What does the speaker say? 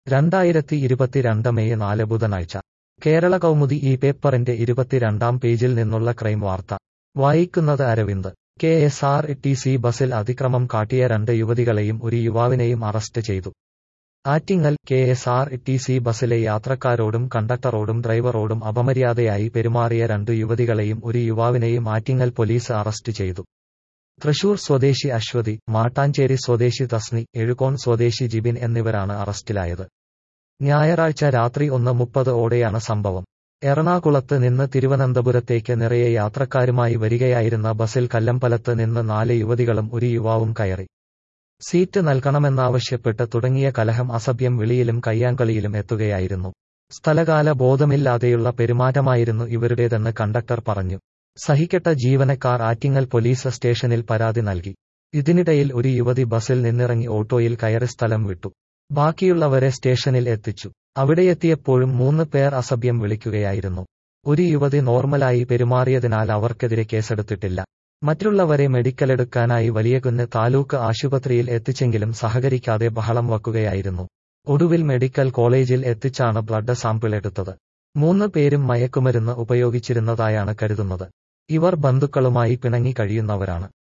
രണ്ടായിരത്തി ഇരുപത്തിരണ്ട് മെയ് നാല് ബുധനാഴ്ച കേരള കൗമുദി ഈ പേപ്പറിന്റെ ഇരുപത്തിരണ്ടാം പേജിൽ നിന്നുള്ള ക്രൈം വാർത്ത വായിക്കുന്നത് Aravind K S R T C ബസിൽ അതിക്രമം കാട്ടിയ രണ്ട് യുവതികളെയും ഒരു യുവാവിനെയും അറസ്റ്റ് ചെയ്തു Attingal K S R T C ബസിലെ യാത്രക്കാരോടും കണ്ടക്ടറോടും ഡ്രൈവറോടും അപമര്യാദയായി പെരുമാറിയ രണ്ടു യുവതികളെയും ഒരു യുവാവിനെയും ആറ്റിങ്ങൽ പോലീസ് അറസ്റ്റ് ചെയ്തു തൃശൂർ സ്വദേശി അശ്വതി മാട്ടാഞ്ചേരി സ്വദേശി തസ്നി എഴുകോൺ സ്വദേശി ജിബിൻ എന്നിവരാണ് അറസ്റ്റിലായത് ഞായറാഴ്ച രാത്രി ഒന്ന് മുപ്പത് ഓടെയാണ് സംഭവം എറണാകുളത്ത് നിന്ന് തിരുവനന്തപുരത്തേക്ക് നിറയെ യാത്രക്കാരുമായി വരികയായിരുന്ന ബസിൽ കല്ലമ്പലത്ത് നിന്ന് നാല് യുവതികളും ഒരു യുവാവും കയറി സീറ്റ് നൽകണമെന്നാവശ്യപ്പെട്ട് തുടങ്ങിയ കലഹം അസഭ്യം വിളിയിലും കയ്യാങ്കളിയിലും എത്തുകയായിരുന്നു സ്ഥലകാല ബോധമില്ലാതെയുള്ള പെരുമാറ്റമായിരുന്നു ഇവരുടേതെന്ന് കണ്ടക്ടർ പറഞ്ഞു സഹിക്കെട്ട ജീവനക്കാർ ആറ്റിങ്ങൽ പോലീസ് സ്റ്റേഷനിൽ പരാതി നൽകി ഇതിനിടയിൽ ഒരു യുവതി ബസിൽ നിന്നിറങ്ങി ഓട്ടോയിൽ കയറി സ്ഥലം വിട്ടു ബാക്കിയുള്ളവരെ സ്റ്റേഷനിൽ എത്തിച്ചു അവിടെയെത്തിയപ്പോഴും മൂന്ന് പേർ അസഭ്യം വിളിക്കുകയായിരുന്നു ഒരു യുവതി നോർമലായി പെരുമാറിയതിനാൽ അവർക്കെതിരെ കേസെടുത്തിട്ടില്ല മറ്റുള്ളവരെ മെഡിക്കലെടുക്കാനായി വലിയകുന്ന് താലൂക്ക് ആശുപത്രിയിൽ എത്തിച്ചെങ്കിലും സഹകരിക്കാതെ ബഹളം വക്കുകയായിരുന്നു ഒടുവിൽ മെഡിക്കൽ കോളേജിൽ എത്തിച്ചാണ് ബ്ലഡ് സാമ്പിൾ എടുത്തത് മൂന്ന് പേരും മയക്കുമരുന്ന് ഉപയോഗിച്ചിരുന്നതായാണ് കരുതുന്നത് ഇവർ ബന്ധുക്കളുമായി പിണങ്ങി കഴിയുന്നവരാണ്